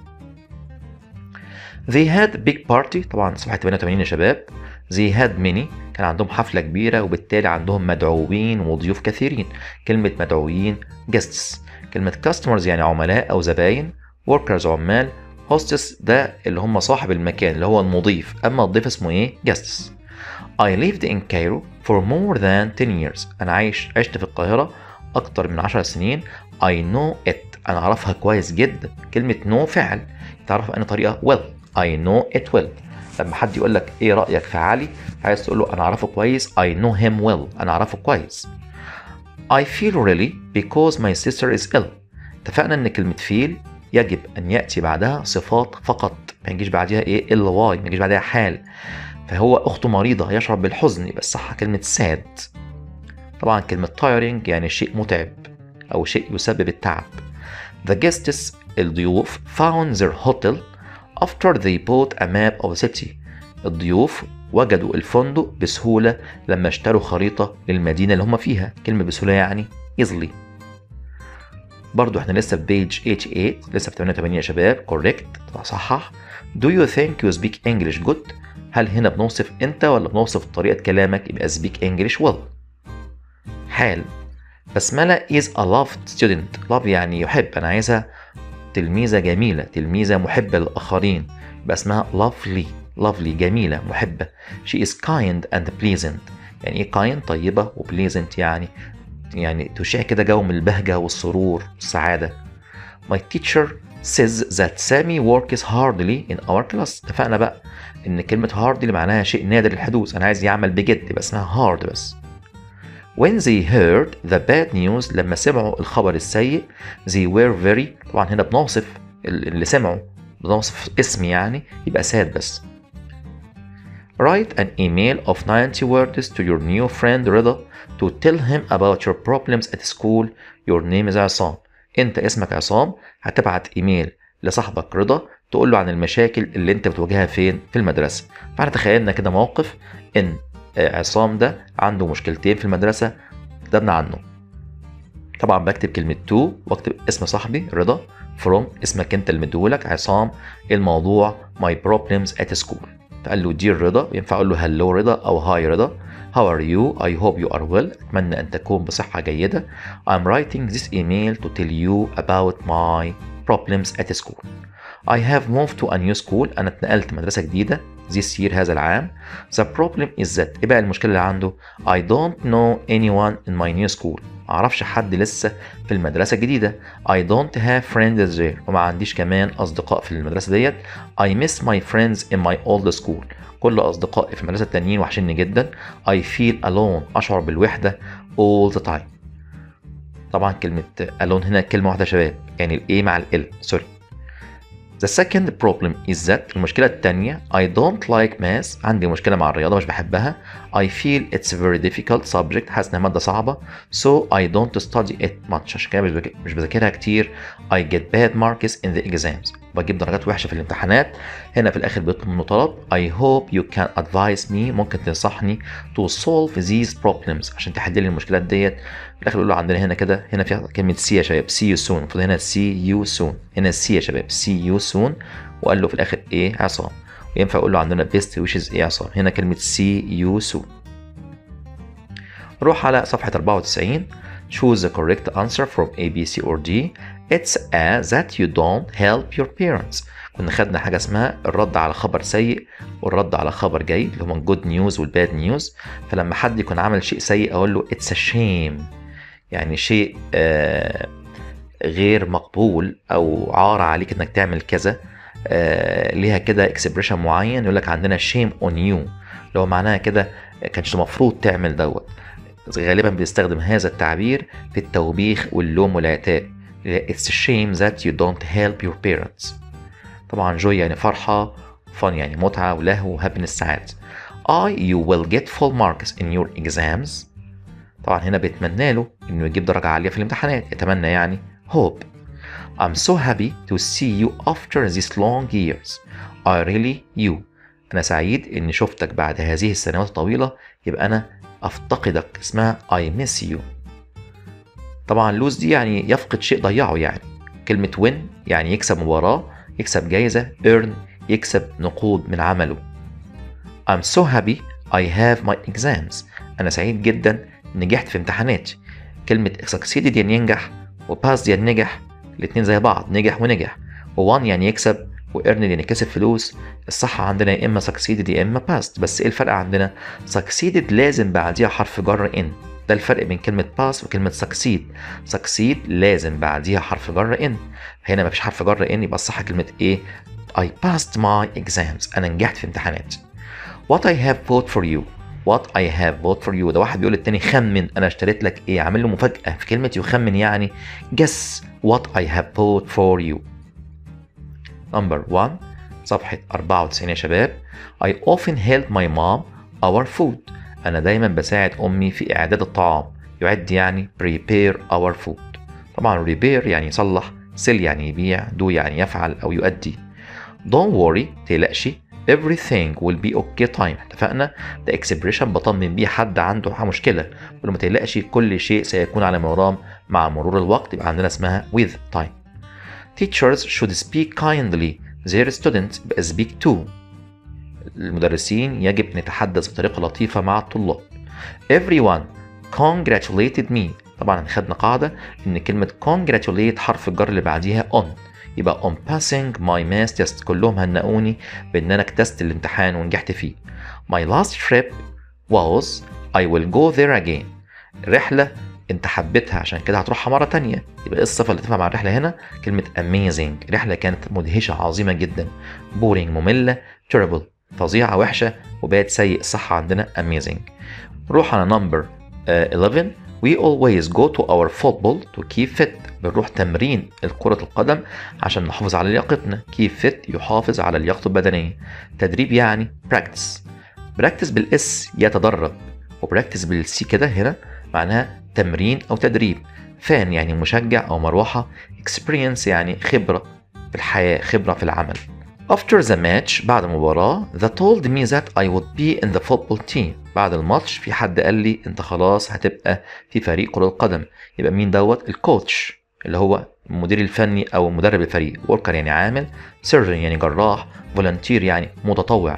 They had big party طبعا صفحة 88 يا شباب They had many كان عندهم حفلة كبيرة وبالتالي عندهم مدعوين وضيوف كثيرين كلمة مدعوين guests كلمة customers يعني عملاء أو زباين workers عمال hostess ده اللي هم صاحب المكان اللي هو المضيف أما الضيف اسمه إيه guests I lived in Cairo for more than 10 years أنا عايش عشت في القاهرة أكتر من 10 سنين I know it أنا أعرفها كويس جدا كلمة know فعل تعرف أنا طريقة well I know it well لما حد يقول لك ايه رأيك في علي عايز تقول له انا اعرفه كويس I know him well انا اعرفه كويس I feel really because my sister is ill اتفقنا ان كلمة feel يجب ان يأتي بعدها صفات فقط ما يجيش بعدها ايه ال واي ما يجيش بعدها حال فهو اخته مريضة يشعر بالحزن يبقى الصح كلمة sad طبعا كلمة tiring يعني شيء متعب أو شيء يسبب التعب The guests الضيوف found their hotel after they bought a map of the city الضيوف وجدوا الفندق بسهولة لما اشتروا خريطة للمدينة اللي هم فيها كلمة بسهولة يعني easily برضو احنا لسه في بيج 88 لسه في 88 يا شباب correct صحح Do you think you speak English good؟ هل هنا بنوصف انت ولا بنوصف طريقة كلامك يبقى speak English well حال بسملة is a loved student love يعني يحب أنا عايزها تلميذة جميلة تلميذة محبة للآخرين يبقى اسمها lovely lovely جميلة محبة she is kind and pleasant يعني ايه kind طيبة و pleasant يعني يعني تشيع كده جو من البهجة والسرور والسعادة my teacher says that Sammy works hardly in our class اتفقنا بقى ان كلمة hardly معناها شيء نادر الحدوث انا عايز يعمل بجد يبقى اسمها hard بس When they heard the bad news لما سمعوا الخبر السيء they were very طبعا هنا بنوصف اللي سمعوا بنوصف اسم يعني يبقى sad بس Write an email of 90 words to your new friend رضا to tell him about your problems at school your name is عصام انت اسمك عصام هتبعت ايميل لصاحبك رضا تقول له عن المشاكل اللي انت بتواجهها فين في المدرسة فاحنا تخيلنا كده موقف ان عصام ده عنده مشكلتين في المدرسة كتبنا عنه طبعا بكتب كلمة تو واكتب اسم صاحبي رضا from اسمك انت اللي مديهولك عصام الموضوع my problems at school فقال له دير رضا ينفع اقول له هلو رضا او هاي رضا How are you? I hope you are well. أتمنى أن تكون بصحة جيدة. I'm writing this email to tell you about my problems at school. I have moved to a new school. أنا اتنقلت مدرسة جديدة this year هذا العام. The problem is that إيه بقى المشكلة اللي عنده؟ I don't know anyone in my new school. معرفش حد لسه في المدرسة الجديدة. I don't have friends there. وما عنديش كمان أصدقاء في المدرسة ديت. I miss my friends in my old school. كل أصدقائي في المدرسة التانيين وحشني جدا. I feel alone. أشعر بالوحدة all the time. طبعا كلمة alone هنا كلمة واحدة يا شباب يعني ال A مع ال L سوري. The second problem is that المشكلة التانية I don't like math عندي مشكلة مع الرياضة مش بحبها I feel it's a very difficult subject حاسس إنها مادة صعبة so I don't study it much عشان كده مش بك- مش بذاكرها كتير I get bad marks in the exams بجيب درجات وحشة في الامتحانات هنا في الآخر بيطلب منه طلب I hope you can advise me ممكن تنصحني to solve these problems عشان تحل لي المشكلات ديت في الآخر بيقول له عندنا هنا كده هنا فيها كلمة see يا شباب see you soon المفروض هنا see you soon هنا see يا شباب see you soon وقال له في الآخر إيه عصام وينفع أقول له عندنا best wishes إيه عصام هنا كلمة see you soon روح على صفحة 94 choose the correct answer from A, B, C or D it's a that you don't help your parents كنا خدنا حاجة اسمها الرد على خبر سيء والرد على خبر جيد اللي هما الجود نيوز والباد نيوز فلما حد يكون عمل شيء سيء أقول له it's a shame يعني شيء آه غير مقبول أو عار عليك إنك تعمل كذا آه ليها كده اكسبريشن معين يقول لك عندنا shame on you لو معناها كده كانش المفروض تعمل دوت غالبا بيستخدم هذا التعبير في التوبيخ واللوم والعتاب It's a shame that you don't help your parents طبعا joy يعني فرحة fun يعني متعة ولهو happiness سعادة I you will get full marks in your exams طبعا هنا بيتمنى له انه يجيب درجة عالية في الامتحانات يتمنى يعني hope I'm so happy to see you after these long years I really you أنا سعيد إني شفتك بعد هذه السنوات الطويلة يبقى أنا أفتقدك اسمها I miss you طبعا لوز دي يعني يفقد شيء ضيعه يعني كلمة win يعني يكسب مباراة يكسب جايزة earn يكسب نقود من عمله I'm so happy I have my exams أنا سعيد جدا نجحت في امتحاناتي كلمة succeeded يعني ينجح و passed يعني نجح الاتنين زي بعض نجح ونجح و won يعني يكسب و earned يعني كسب فلوس الصح عندنا يا إما succeeded يا إما passed بس إيه الفرق عندنا succeeded لازم بعديها حرف جر in ده الفرق بين كلمة pass وكلمة succeed succeed لازم بعديها حرف جر in هنا مفيش حرف جر in يبقى الصح كلمة ايه I passed my exams أنا نجحت في امتحاناتي What I have bought for you What I have bought for you ده واحد بيقول للتاني خمن أنا اشتريت لك إيه عامل له مفاجأة في كلمة يخمن يعني guess what I have bought for you Number 1 صفحة 94 يا شباب I often help my mom our food أنا دايما بساعد أمي في إعداد الطعام يعد يعني prepare our food طبعا repair يعني يصلح sell يعني يبيع do يعني يفعل أو يؤدي don't worry تقلقش everything will be okay time اتفقنا ده expression بطمن بيه حد عنده مشكلة بقول ما تقلقش كل شيء سيكون على مرام مع مرور الوقت يبقى عندنا اسمها with time teachers should speak kindly their students يبقى speak to المدرسين يجب نتحدث بطريقة لطيفة مع الطلاب everyone congratulated me طبعا خدنا قاعدة إن كلمة congratulate حرف الجر اللي بعديها on يبقى on passing my math test كلهم هنقوني بإن أنا اجتزت الامتحان ونجحت فيه my last trip was I will go there again رحلة انت حبيتها عشان كده هتروحها مرة تانية يبقى ايه الصفة اللي تنفع مع الرحلة هنا كلمة amazing رحلة كانت مدهشة عظيمة جدا boring مملة terrible فظيعة وحشة وبقت سيء الصحة عندنا amazing نروح على number uh, 11 We always go to our football to keep fit بنروح تمرين كرة القدم عشان نحافظ على لياقتنا keep fit يحافظ على لياقته البدنية تدريب يعني practice practice بالاس يتدرب وبراكتس بالسي كده هنا معناها تمرين أو تدريب فان يعني مشجع أو مروحة experience يعني خبرة في الحياة خبرة في العمل After the match بعد المباراة they told me that I would be in the football team بعد الماتش في حد قال لي انت خلاص هتبقى في فريق كرة القدم يبقى مين دوت الكوتش اللي هو المدير الفني او مدرب الفريق worker يعني عامل surgeon يعني جراح volunteer يعني متطوع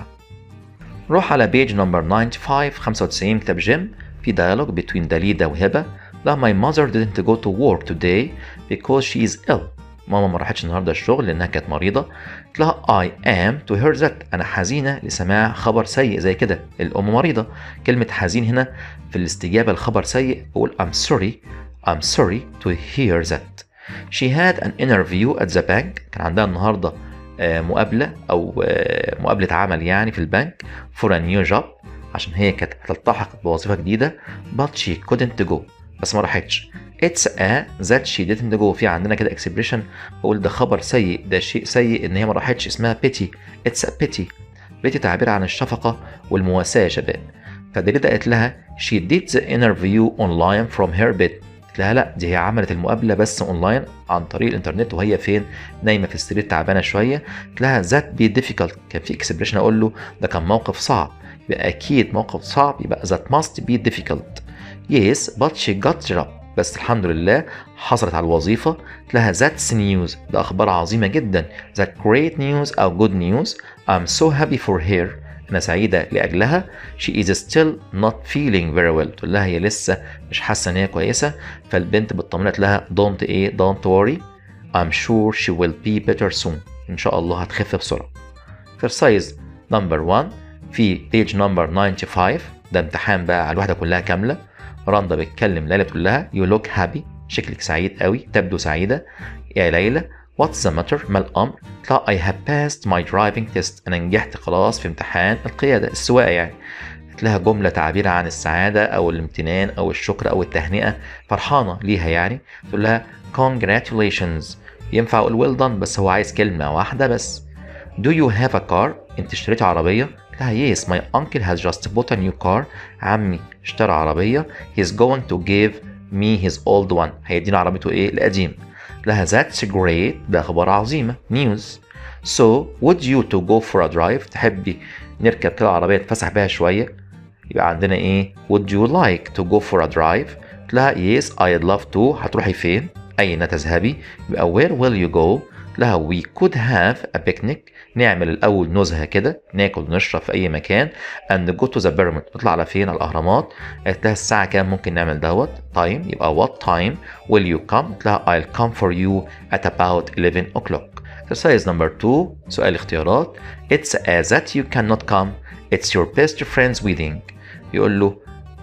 نروح على بيج نمبر 95 95 كتاب جيم في dialogue between داليدا وهبة لا my mother didn't go to work today because she is ill ماما ما راحتش النهارده الشغل لانها كانت مريضه قلت لها I am to hear that انا حزينه لسماع خبر سيء زي كده الام مريضه كلمه حزين هنا في الاستجابه لخبر سيء بقول I'm sorry I'm sorry to hear that she had an interview at the bank كان عندها النهارده مقابله او مقابله عمل يعني في البنك for a new job عشان هي كانت هتلتحق بوظيفه جديده but she couldn't go بس ما راحتش it's a that she didn't go في عندنا كده expression بقول ده خبر سيء ده شيء سيء ان هي ما راحتش اسمها pity it's a pity pity تعبير عن الشفقة والمواساة يا شباب فدليدا قالت لها she did the interview online from her bed قلت لها لا دي هي عملت المقابلة بس اونلاين عن طريق الانترنت وهي فين نايمة في السرير تعبانة شوية قلت لها that be difficult كان في expression اقول له ده كان موقف صعب يبقى اكيد موقف صعب يبقى that must be difficult yes but she got the job بس الحمد لله حصلت على الوظيفة قلت لها that's news ده أخبار عظيمة جدا that great news أو good news I'm so happy for her أنا سعيدة لأجلها she is still not feeling very well تقول لها هي لسه مش حاسة إن هي كويسة فالبنت بتطمنت لها don't إيه don't worry I'm sure she will be better soon إن شاء الله هتخف بسرعة exercise number 1 في page number 95 ده امتحان بقى على الوحدة كلها كاملة رندا بتكلم ليلى بتقول لها يو لوك هابي شكلك سعيد قوي تبدو سعيدة يا ليلى واتس ذا ماتر ما الأمر؟ لا I have passed my driving test أنا نجحت خلاص في امتحان القيادة السواقة يعني قلت لها جملة تعبير عن السعادة أو الامتنان أو الشكر أو التهنئة فرحانة ليها يعني تقول لها congratulations ينفع أقول well done بس هو عايز كلمة واحدة بس Do you have a car؟ أنت اشتريت عربية؟ قلت لها yes my uncle has just bought a new car عمي اشترى عربية he's going to give me his old one هيدينا عربيته ايه القديم لها that's great ده اخبار عظيمة news so would you to go for a drive تحبي نركب كده عربية نتفسح بيها شوية يبقى عندنا ايه would you like to go for a drive قلت لها yes I'd love to هتروحي فين أين تذهبي يبقى where will you go لها we could have a picnic نعمل الأول نزهة كده ناكل ونشرب في أي مكان and go to the pyramid نطلع على فين على الأهرامات قالت لها الساعة كام ممكن نعمل دوت time يبقى what time will you come قلت لها I'll come for you at about 11 o'clock exercise number 2 سؤال اختيارات it's a that you cannot come it's your best friend's wedding يقول له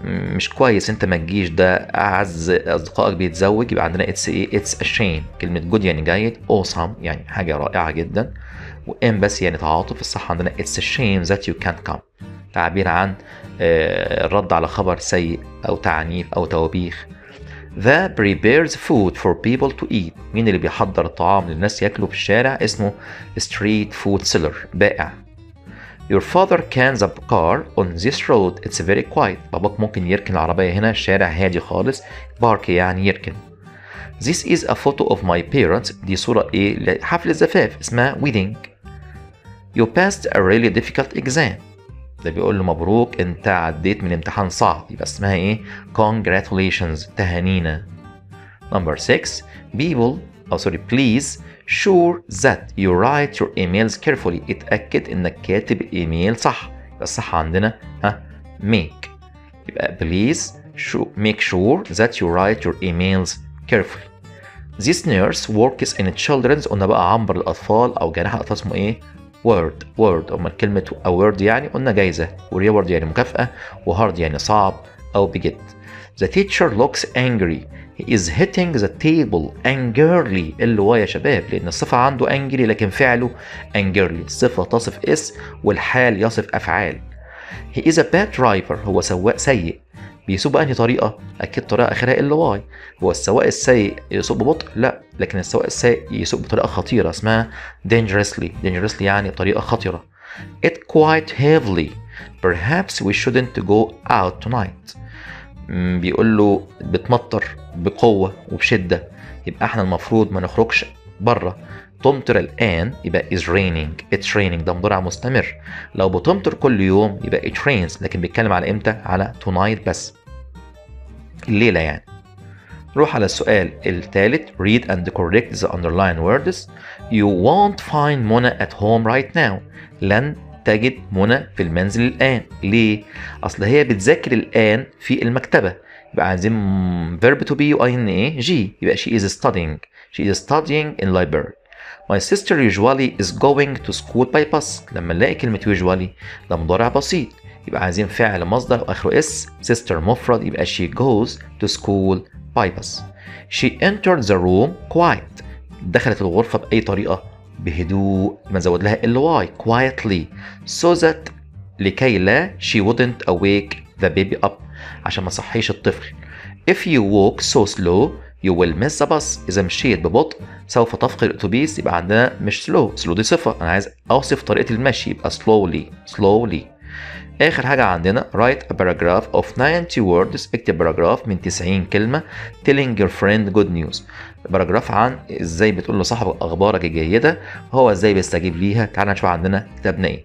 مش كويس انت ما تجيش ده اعز اصدقائك بيتزوج يبقى عندنا اتس ايه اتس ا شيم كلمه جود يعني جيد اوسم يعني حاجه رائعه جدا وامباثي يعني تعاطف الصح عندنا it's a shame that you can't come تعبير عن آه، الرد على خبر سيء أو تعنيف أو توبيخ That prepares food for people to eat مين اللي بيحضر الطعام للناس ياكلوا في الشارع اسمه street food seller بائع Your father can the car on this road it's very quiet باباك ممكن يركن العربية هنا الشارع هادي خالص بارك يعني يركن This is a photo of my parents دي صورة ايه لحفل الزفاف اسمها wedding You passed a really difficult exam ده بيقول له مبروك انت عديت من امتحان صعب يبقى اسمها ايه congratulations تهانينا number 6 people او سوري please sure that you write your emails carefully اتأكد انك كاتب الايميل صح يبقى الصح عندنا ها make يبقى please show, make sure that you write your emails carefully This nurse works in children's قلنا بقى عنبر الأطفال أو جناح الأطفال اسمه إيه؟ word word أما كلمة award يعني قلنا جايزة وريورد يعني مكافأة وهارد يعني صعب أو بجد The teacher looks angry He is hitting the table angrily اللي هو يا شباب لأن الصفة عنده angry لكن فعله angrily الصفة تصف اسم والحال يصف أفعال He is a bad driver هو سواق سيء بيسوق بأنهي طريقة؟ أكيد طريقة آخرها ال واي هو السواق السيء يسوق ببطء؟ لا لكن السواق السيء يسوق بطريقة خطيرة اسمها dangerously dangerously يعني طريقة خطرة It quite heavily perhaps we shouldn't go out tonight مم، بيقول له بتمطر بقوة وبشدة يبقى احنا المفروض ما نخرجش بره تمطر الآن يبقى is raining it's raining ده مضارع مستمر لو بتمطر كل يوم يبقى it rains لكن بيتكلم على امتى على tonight بس الليلة يعني روح على السؤال الثالث read and correct the underlined words you won't find منى at home right now لن تجد منى في المنزل الآن ليه؟ أصل هي بتذاكر الآن في المكتبة يبقى عايزين verb to be و ing جي يبقى she is studying she is studying in library My sister usually is going to school by bus لما نلاقي كلمة usually ده مضارع بسيط يبقى عايزين فعل مصدر واخره اس sister مفرد يبقى she goes to school by bus she entered the room quiet دخلت الغرفة بأي طريقة بهدوء ما نزود لها ال واي quietly so that لكي لا she wouldn't awake the baby up عشان ما صحيش الطفل if you walk so slow you will miss the bus إذا مشيت ببطء سوف تفقد الأتوبيس يبقى عندنا مش slow slow دي صفة أنا عايز أوصف طريقة المشي يبقى slowly slowly آخر حاجة عندنا write a paragraph of 90 words اكتب باراجراف من 90 كلمة telling your friend good news باراجراف عن ازاي بتقول لصاحبك اخبارك الجيدة وهو ازاي بيستجيب ليها تعال نشوف عندنا كتبنا ايه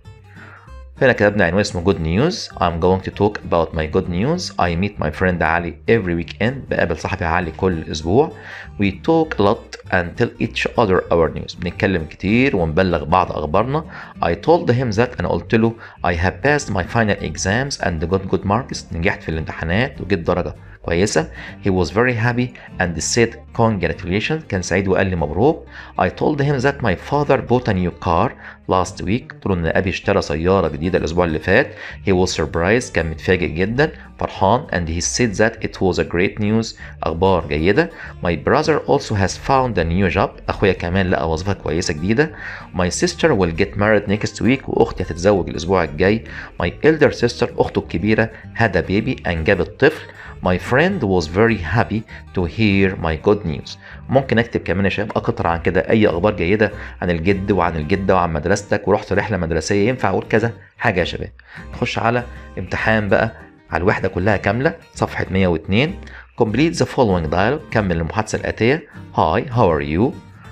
هنا كتبنا عنوان اسمه good news I'm going to talk about my good news I meet my friend علي every weekend بقابل صاحبي علي كل اسبوع we talk a lot and tell each other our news بنتكلم كتير ونبلغ بعض اخبارنا I told him that انا قلت له I have passed my final exams and got good marks نجحت في الامتحانات وجبت درجة كويسة he was very happy and said congratulations كان سعيد وقال لي مبروك I told him that my father bought a new car last week قلت له ان ابي اشترى سيارة جديدة الاسبوع اللي فات he was surprised كان متفاجئ جدا فرحان and he said that it was a great news اخبار جيدة my brother also has found a new job اخويا كمان لقى وظيفة كويسة جديدة my sister will get married next week واختي هتتزوج الاسبوع الجاي my elder sister اخته الكبيرة had a baby انجبت طفل My friend was very happy to hear my good news. ممكن اكتب كمان يا شباب اكتر عن كده اي اخبار جيده عن الجد وعن الجده وعن مدرستك ورحت رحله مدرسيه ينفع اقول كذا حاجه يا شباب. نخش على امتحان بقى على الوحده كلها كامله صفحه 102 complete the following dialogue كمل المحادثه الاتيه Hi how are you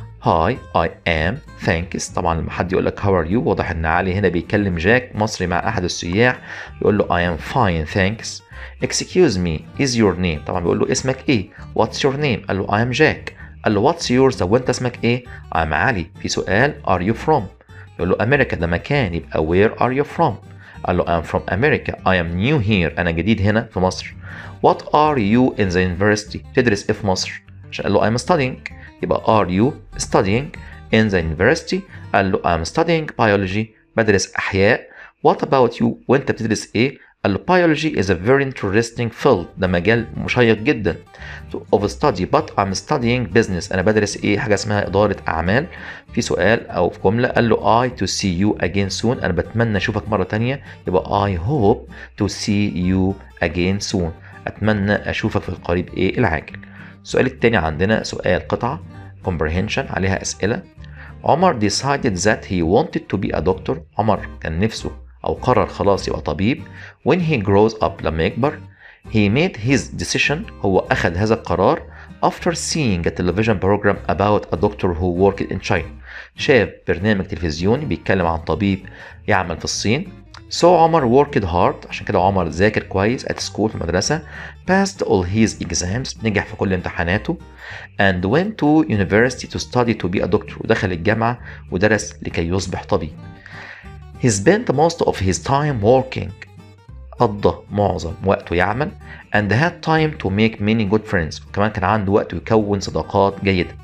Hi I am thanks طبعا لما حد يقول لك how are you واضح ان علي هنا بيكلم جاك مصري مع احد السياح يقول له I am fine thanks excuse me is your name طبعا بيقول له اسمك ايه what's your name قال له I am Jack قال له what's yours طب وانت اسمك ايه I'm علي في سؤال are you from يقول له امريكا ده مكان يبقى where are you from قال له I'm from America I am new here أنا جديد هنا في مصر What are you in the university تدرس إيه في مصر عشان قال له I'm studying يبقى are you studying in the university قال له I'm studying biology بدرس أحياء What about you وأنت بتدرس إيه قال له biology is a very interesting field ده مجال مشيق جدا of study but I'm studying business أنا بدرس إيه حاجة اسمها إدارة أعمال في سؤال أو في جملة قال له I to see you again soon أنا بتمنى أشوفك مرة تانية يبقى I hope to see you again soon أتمنى أشوفك في القريب إيه العاجل السؤال التاني عندنا سؤال قطعة comprehension عليها أسئلة عمر decided that he wanted to be a doctor عمر كان نفسه أو قرر خلاص يبقى طبيب when he grows up لما يكبر he made his decision هو أخذ هذا القرار after seeing a television program about a doctor who worked in China شاف برنامج تلفزيوني بيتكلم عن طبيب يعمل في الصين So عمر worked hard عشان كده عمر ذاكر كويس at school في المدرسة passed all his exams نجح في كل امتحاناته and went to university to study to be a doctor ودخل الجامعة ودرس لكي يصبح طبيب He spent most of his time working قضى معظم وقته يعمل and had time to make many good friends وكمان كان عنده وقت يكون صداقات جيدة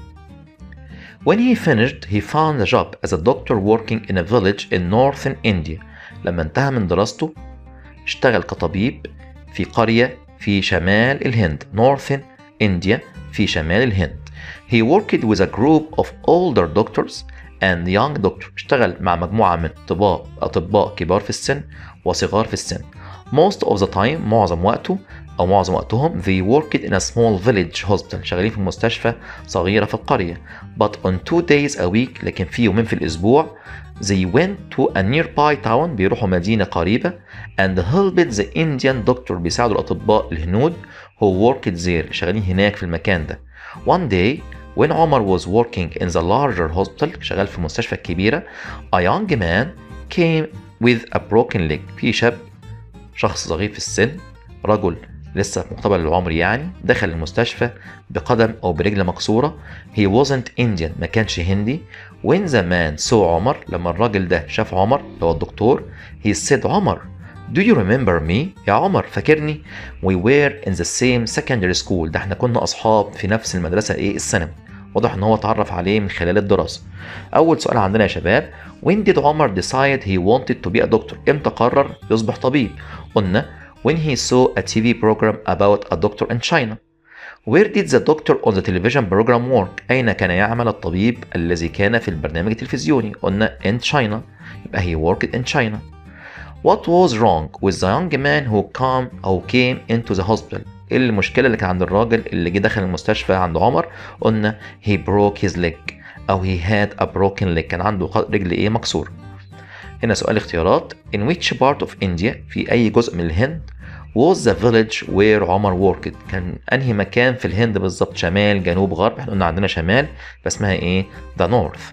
When he finished, he found a job as a doctor working in a village in northern India. لما انتهى من دراسته اشتغل كطبيب في قرية في شمال الهند northern India في شمال الهند. He worked with a group of older doctors and young doctors. اشتغل مع مجموعة من أطباء أطباء كبار في السن وصغار في السن. Most of the time معظم وقته أو معظم وقتهم they worked in a small village hospital شغالين في مستشفى صغيرة في القرية but on two days a week لكن في يومين في الأسبوع they went to a nearby town بيروحوا مدينة قريبة and helped the Indian doctor بيساعدوا الأطباء الهنود who worked there شغالين هناك في المكان ده one day when عمر was working in the larger hospital شغال في المستشفى الكبيرة a young man came with a broken leg في شاب شخص صغير في السن رجل لسه في مقتبل العمر يعني دخل المستشفى بقدم او برجل مكسوره he wasn't Indian ما كانش هندي when the man saw عمر لما الراجل ده شاف عمر اللي هو الدكتور he said عمر Do you remember me؟ يا عمر فاكرني؟ We were in the same secondary school ده احنا كنا أصحاب في نفس المدرسة إيه الثانوي واضح إن هو اتعرف عليه من خلال الدراسة. أول سؤال عندنا يا شباب When did عمر decide he wanted to be a doctor؟ إمتى قرر يصبح طبيب؟ قلنا when he saw a TV program about a doctor in China. Where did the doctor on the television program work? أين كان يعمل الطبيب الذي كان في البرنامج التلفزيوني؟ قلنا in China. يبقى he worked in China. What was wrong with the young man who come أو came into the hospital? ايه المشكلة اللي كان عند الراجل اللي جه دخل المستشفى عند عمر؟ قلنا he broke his leg أو he had a broken leg كان عنده رجل ايه مكسورة. هنا سؤال اختيارات in which part of India في أي جزء من الهند was the village where عمر worked كان أنهي مكان في الهند بالظبط شمال جنوب غرب احنا قلنا عندنا شمال فاسمها ايه the north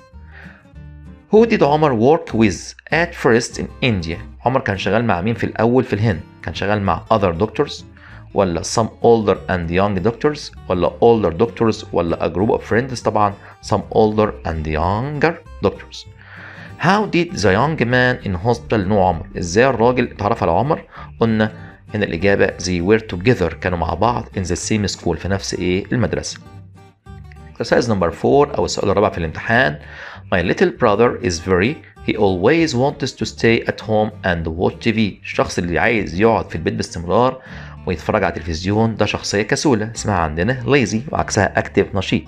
Who did عمر work with at first in India عمر كان شغال مع مين في الأول في الهند كان شغال مع other doctors ولا some older and young doctors ولا older doctors ولا a group of friends طبعا some older and younger doctors How did the young man in hospital know عمر؟ ازاي الراجل اتعرف على عمر؟ قلنا هنا الإجابة they were together كانوا مع بعض in the same school في نفس إيه المدرسة. Exercise number 4 أو السؤال الرابع في الامتحان My little brother is very he always wants to stay at home and watch TV الشخص اللي عايز يقعد في البيت باستمرار ويتفرج على التلفزيون ده شخصية كسولة اسمها عندنا lazy وعكسها active نشيط.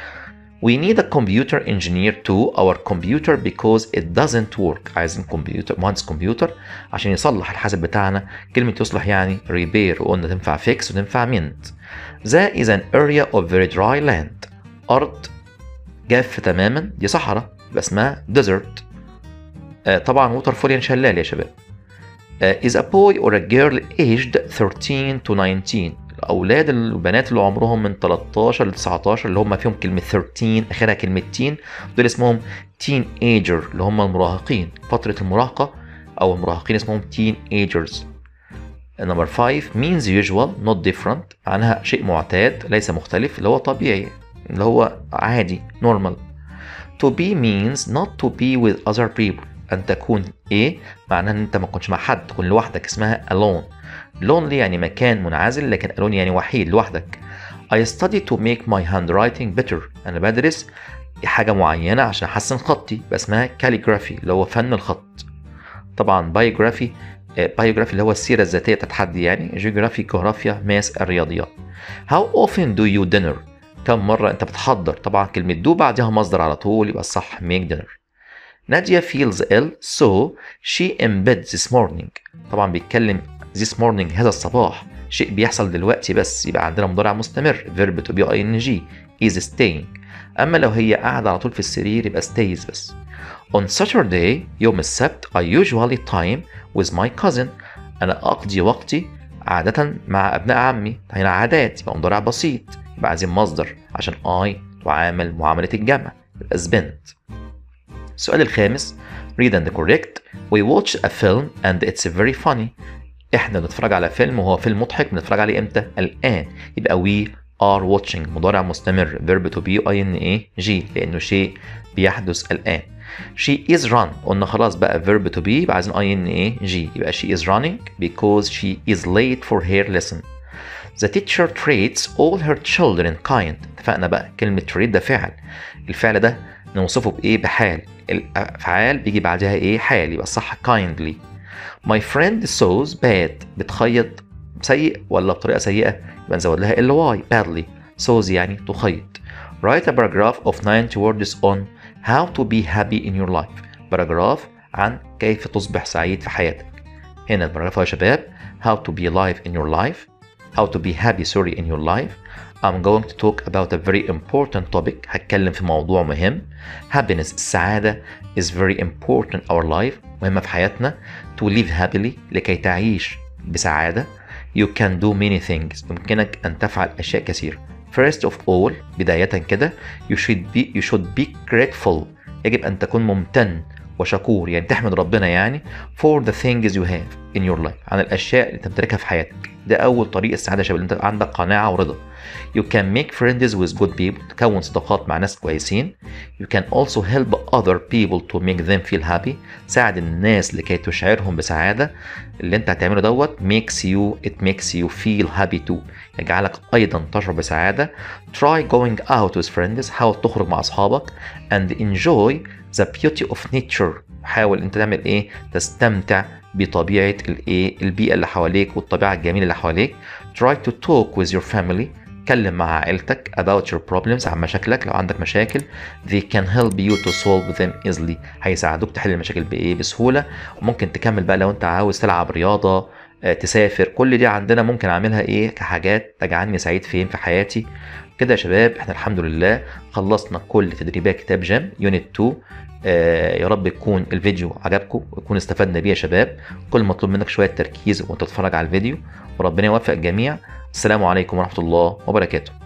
We need a computer engineer to our computer because it doesn't work. عايزين كمبيوتر مهندس كمبيوتر عشان يصلح الحاسب بتاعنا. كلمة يصلح يعني repair وقلنا تنفع fix وتنفع mend. That is an area of very dry land. أرض جافة تماما دي صحراء يبقى اسمها desert. آه طبعا ووتر فول يعني شلال يا شباب. آه is a boy or a girl aged 13 to 19 الاولاد البنات اللي عمرهم من 13 ل 19 اللي هم فيهم كلمه 13 اخرها كلمه تين دول اسمهم تين ايجر اللي هم المراهقين فتره المراهقه او المراهقين اسمهم تين ايجرز نمبر 5 means usual not different معناها شيء معتاد ليس مختلف اللي هو طبيعي اللي هو عادي normal to be means not to be with other people ان تكون ايه معناها ان انت ما تكونش مع حد تكون لوحدك اسمها alone lonely يعني مكان منعزل لكن alone يعني وحيد لوحدك I study to make my handwriting better أنا بدرس حاجة معينة عشان أحسن خطي بس اسمها calligraphy اللي هو فن الخط طبعا biography بايوجرافي اللي هو السيره الذاتيه تتحدي يعني جيوغرافي جغرافيا ماس الرياضيات How often do you dinner كم مرة أنت بتحضر طبعا كلمة do بعدها مصدر على طول يبقى الصح make dinner نادية feels ill so she in bed this morning طبعا بيتكلم this morning هذا الصباح شيء بيحصل دلوقتي بس يبقى عندنا مضارع مستمر verb to be ing is staying أما لو هي قاعدة على طول في السرير يبقى stays بس On Saturday يوم السبت I usually time with my cousin أنا أقضي وقتي عادة مع أبناء عمي هنا عادات يبقى مضارع بسيط يبقى عايزين مصدر عشان I تعامل معاملة الجمع يبقى spent السؤال الخامس read and correct we watch a film and it's very funny احنا بنتفرج على فيلم وهو فيلم مضحك بنتفرج عليه امتى؟ الآن يبقى we are watching مضارع مستمر verb to be ing لأنه شيء بيحدث الآن she is run قلنا خلاص بقى verb to be يبقى عايزين ing يبقى she is running because she is late for her lesson The teacher treats all her children kind اتفقنا بقى كلمة treat ده فعل الفعل ده نوصفه بإيه بحال الأفعال بيجي بعدها إيه حال يبقى صح kindly My friend sews bad بتخيط سيء ولا بطريقة سيئة يبقى نزود لها ال y badly sews يعني تخيط Write a paragraph of 90 words on how to be happy in your life باراجراف عن كيف تصبح سعيد في حياتك هنا الباراجراف يا شباب how to be alive in your life how to be happy sorry in your life I'm going to talk about a very important topic هتكلم في موضوع مهم happiness السعادة is very important in our life مهمة في حياتنا to live happily لكي تعيش بسعادة you can do many things يمكنك أن تفعل أشياء كثيرة first of all بداية كده you should be you should be grateful يجب أن تكون ممتن وشكور يعني تحمد ربنا يعني for the things you have in your life عن الأشياء اللي تمتلكها في حياتك ده أول طريق السعادة يا شباب أنت عندك قناعة ورضا You can make friends with good people تكون صداقات مع ناس كويسين You can also help other people to make them feel happy ساعد الناس لكي تشعرهم بسعادة اللي انت هتعمله دوت makes you it makes you feel happy too يجعلك أيضا تشعر بسعادة Try going out with friends حاول تخرج مع أصحابك and enjoy the beauty of nature حاول انت تعمل ايه تستمتع بطبيعة الايه البيئة اللي حواليك والطبيعة الجميلة اللي حواليك try to talk with your family اتكلم مع عائلتك about your problems عن مشاكلك لو عندك مشاكل they can help you to solve them easily هيساعدوك تحل المشاكل بايه بسهولة وممكن تكمل بقى لو انت عاوز تلعب رياضة تسافر كل دي عندنا ممكن اعملها ايه كحاجات تجعلني سعيد فين في حياتي كده يا شباب احنا الحمد لله خلصنا كل تدريبات كتاب جام يونت 2 آه يا رب يكون الفيديو عجبكم ويكون استفدنا بيه يا شباب كل مطلوب منك شويه تركيز وانت تتفرج على الفيديو وربنا يوفق الجميع السلام عليكم ورحمه الله وبركاته